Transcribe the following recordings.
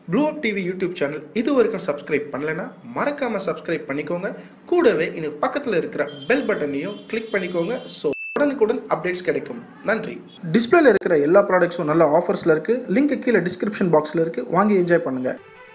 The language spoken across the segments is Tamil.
blue up TV YouTube channel இது வரைக்கும் சப்ஸ்கிரைப் பண்ணலைன்னா மறக்காம சப்ஸ்கிரைப் பண்ணிக்கோங்க கூடவே இந்த பக்கத்தில் இருக்கிற பெல் பட்டனையும் கிளிக் பண்ணிக்கோங்க ஸோ உடனுக்குடன் அப்டேட்ஸ் கிடைக்கும் நன்றி டிஸ்பிளேல இருக்கிற எல்லா ப்ராடக்ட்ஸும் நல்ல ஆஃபர்ஸ்ல இருக்கு லிங்க் கீழே டிஸ்கிரிப்ஷன் பாக்ஸ்ல இருக்கு வாங்கி என்ஜாய் பண்ணுங்க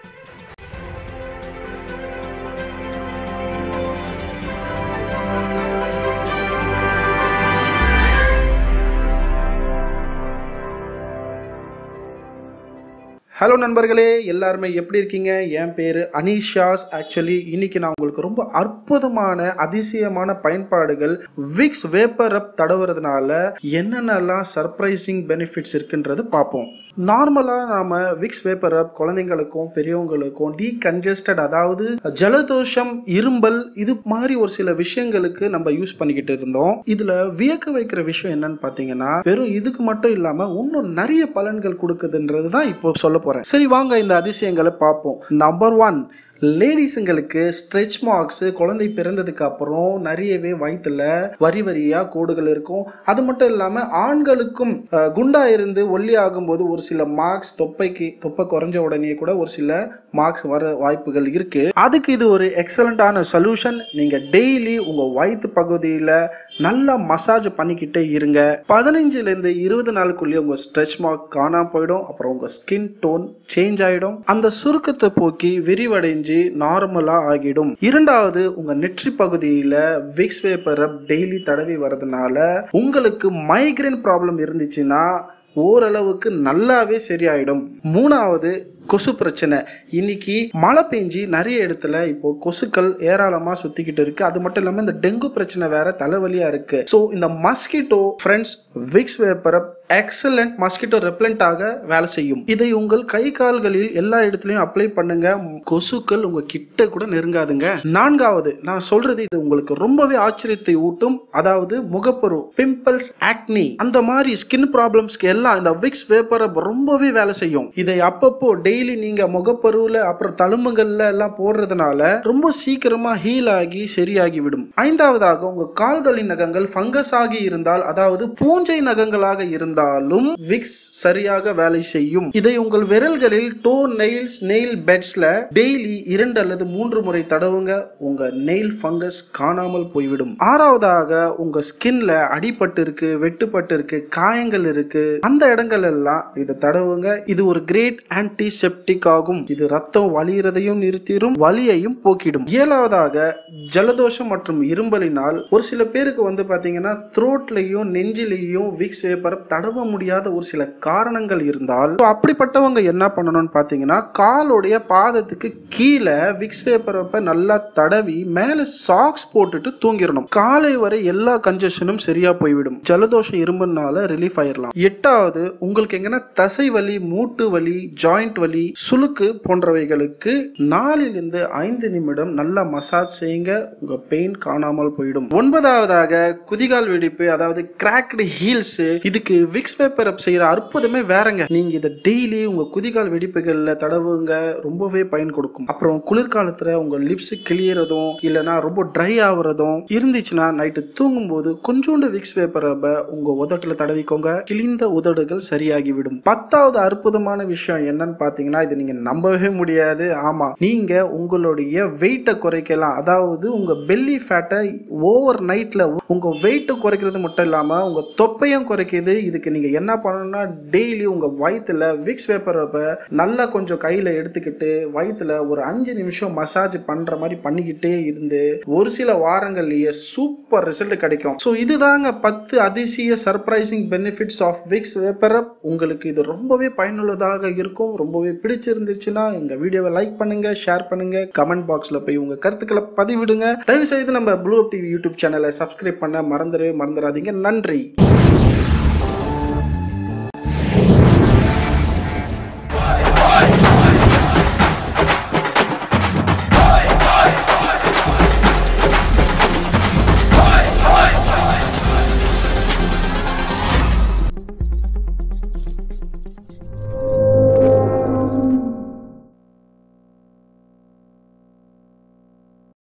ஹலோ நண்பர்களே எல்லாருமே எப்படி இருக்கீங்க என் பேர் அனிஷாஸ் ஆக்சுவலி இன்னைக்கு நான் உங்களுக்கு ரொம்ப அற்புதமான அதிசயமான பயன்பாடுகள் விக்ஸ் வேப்பர் அப் தடவுறதுனால என்னென்னலாம் சர்ப்ரைசிங் பெனிஃபிட்ஸ் இருக்குன்றது பார்ப்போம் நார்மலா நாம விக்ஸ் வேப்பர் அப் குழந்தைங்களுக்கும் பெரியவங்களுக்கும் டீகன்ஜஸ்டட் அதாவது ஜலதோஷம் இரும்பல் இது மாதிரி ஒரு சில விஷயங்களுக்கு நம்ம யூஸ் பண்ணிக்கிட்டு இருந்தோம் இதுல வியக்க வைக்கிற விஷயம் என்னன்னு பாத்தீங்கன்னா வெறும் இதுக்கு மட்டும் இல்லாம இன்னும் நிறைய பலன்கள் கொடுக்குதுன்றது தான் இப்போ சொல்ல போறேன் சரி வாங்க இந்த அதிசயங்களை பார்ப்போம் நம்பர் ஒன் லேடிஸுங்களுக்கு ஸ்ட்ரெச் மார்க்ஸ் குழந்தை பிறந்ததுக்கு அப்புறம் நிறையவே வயிற்றுல வரி வரியா கோடுகள் இருக்கும் அது மட்டும் இல்லாம ஆண்களுக்கும் அஹ், குண்டா இருந்து ஒல்லி ஆகும்போது ஒரு சில மார்க்ஸ் தொப்பைக்கு தொப்பை குறைஞ்ச உடனே கூட ஒரு சில மார்க்ஸ் வர வாய்ப்புகள் இருக்கு அதுக்கு இது ஒரு எக்ஸலண்டான சொல்யூஷன் நீங்க டெய்லி உங்க வயிற்று பகுதியில நல்லா மசாஜ் பண்ணிக்கிட்டே இருங்க பதினஞ்சுல இருந்து இருபது நாளுக்குள்ளேயே உங்க ஸ்ட்ரெச் மார்க் காணாம போயிடும் அப்புறம் உங்க ஸ்கின் டோன் சேஞ்ச் ஆயிடும் அந்த சுருக்கத்தை போக்கி விரிவடைஞ்சு நார்மலா ஆகிடும் இரண்டாவது உங்க நெற்றி பகுதியில விக்ஸ் வேப்பர் டெய்லி தடவி வர்றதுனால உங்களுக்கு மைக்ரேன் ப்ராப்ளம் இருந்துச்சுன்னா ஓரளவுக்கு நல்லாவே சரியாயிடும் மூணாவது கொசு பிரச்சனை இன்னைக்கு மழை பெஞ்சு நிறைய இடத்துல இப்போ கொசுக்கள் ஏராளமா சுத்திக்கிட்டு இருக்கு அது மட்டும் இல்லாம இந்த டெங்கு பிரச்சனை வேற தலைவலியா இருக்கு சோ இந்த mosquito friends Vicks vapour excellent mosquito ரெப்லண்டாக வேலை செய்யும் இதை உங்கள் கை கால்களில் எல்லா இடத்துலயும் அப்ளை பண்ணுங்க கொசுக்கள் உங்க கிட்ட கூட நெருங்காதுங்க நான்காவது நான் சொல்றது இது உங்களுக்கு ரொம்பவே ஆச்சரியத்தை ஊட்டும் அதாவது முகப்பரு பிம்பிள்ஸ் ஆக்னி அந்த மாதிரி ஸ்கின் ப்ராப்ளம்ஸ்க்கு எல்லாம் இந்த விக்ஸ் வேப்பர் ரொம்பவே வேலை செய்யும் இதை அப்பப்போ டெய்லி நீங்க முகப்பருவுல அப்புறம் தழும்புகள்ல எல்லாம் போடுறதுனால ரொம்ப சீக்கிரமா ஹீல் ஆகி சரியாகி விடும் ஐந்தாவதாக உங்க கால்களின் நகங்கள் ஃபங்கஸ் ஆகி இருந்தால் அதாவது பூஞ்சை நகங்களாக இருந்தாலும் விக்ஸ் சரியாக வேலை செய்யும் இதை உங்கள் விரல்களில் டோ நெயில்ஸ் நெயில் பெட்ஸ்ல டெய்லி இரண்டு அல்லது மூன்று முறை தடவுங்க உங்க நெயில் ஃபங்கஸ் காணாமல் போய்விடும் ஆறாவதாக உங்க ஸ்கின்ல அடிபட்டு இருக்கு வெட்டுப்பட்டு இருக்கு காயங்கள் இருக்கு அந்த இடங்கள் எல்லாம் இதை தடவுங்க இது ஒரு கிரேட் ஆன்டிசெப்டிக் ஆகும் இது ரத்தம் வலியறதையும் நிறுத்திடும் வலியையும் போக்கிடும் ஏழாவதாக ஜலதோஷம் மற்றும் இரும்பலினால் ஒரு சில பேருக்கு வந்து பாத்தீங்கன்னா த்ரோட்லயும் நெஞ்சிலையும் விக்ஸ் வேப்பர் தடவ முடியாத ஒரு சில காரணங்கள் இருந்தால் so அப்படிப்பட்டவங்க என்ன பண்ணணும்னு பாத்தீங்கன்னா காலுடைய பாதத்துக்கு கீழே விக்ஸ் வேப்பரப்ப நல்லா தடவி மேல சாக்ஸ் போட்டுட்டு தூங்கிடணும் காலை வரை எல்லா கன்ஜஷனும் சரியா போய்விடும் ஜலதோஷம் இரும்புனால ரிலீஃப் ஆயிடலாம் எட்டாவது உங்களுக்கு எங்கன்னா தசை வலி மூட்டு வலி ஜாயிண்ட் வலி சுளுக்கு போன்றவைகளுக்கு நாலிலிருந்து ஐந்து நிமிடம் நல்லா மசாஜ் செய்யுங்க உங்க பெயின் காணாமல் போயிடும் ஒன்பதாவதாக குதிகால் வெடிப்பு அதாவது கிராக்டு ஹீல்ஸ் இதுக்கு விக்ஸ் பேப்பர் அப் செய்யற அற்புதமே வேறங்க நீங்க இதை டெய்லி உங்க குதிகால் வெடிப்புகள்ல தடவுங்க ரொம்பவே பயன் கொடுக்கும் அப்புறம் குளிர்காலத்துல உங்க லிப்ஸ் கிளியறதும் இல்லைன்னா ரொம்ப ட்ரை ஆகுறதும் இருந்துச்சுன்னா நைட்டு தூங்கும் போது கொஞ்சோண்டு விக்ஸ் பேப்பர் உங்க உதட்டுல தடவிக்கோங்க கிழிந்த உதடுகள் சரியாகிவிடும் பத்தாவது அற்புதமான விஷயம் என்னன்னு பாத்தீங்கன்னா இது நீங்க நம்பவே முடியாது ஆமா நீங்க உங்களுடைய வெயிட்டை குறைக்கலாம் அதாவது உங்க பெல்லி ஃபேட்டை ஓவர் நைட்ல உங்க வெயிட்டை குறைக்கிறது மட்டும் இல்லாம உங்க தொப்பையும் குறைக்குது இதுக்கு நீங்க என்ன பண்ணணும்னா டெய்லி உங்க வயித்துல விக்ஸ் பேப்பர் நல்லா கொஞ்சம் கையில எடுத்துக்கிட்டு வயித்துல ஒரு அஞ்சு நிமிஷம் மசாஜ் பண்ற மாதிரி பண்ணிக்கிட்டே இருந்து ஒரு சில வாரங்கள்லயே சூப்பர் ரிசல்ட் கிடைக்கும் ஸோ இதுதாங்க பத்து அதிசய surprising benefits of Vicks vapour உங்களுக்கு இது ரொம்பவே பயனுள்ளதாக இருக்கும் ரொம்பவே பிடிச்சிருந்துச்சுன்னா எங்க வீடியோவை லைக் பண்ணுங்க ஷேர் பண்ணுங்க கமெண்ட் பாக்ஸ்ல போய் உங்க கருத்துக்களை பதிவிடுங்க தயவு செய்து நம்ம ப்ளூ டிவி யூடியூப் சேனலை சப்ஸ்கிரைப் பண்ண மறந்துடவே மறந்துடாதீங்க நன்றி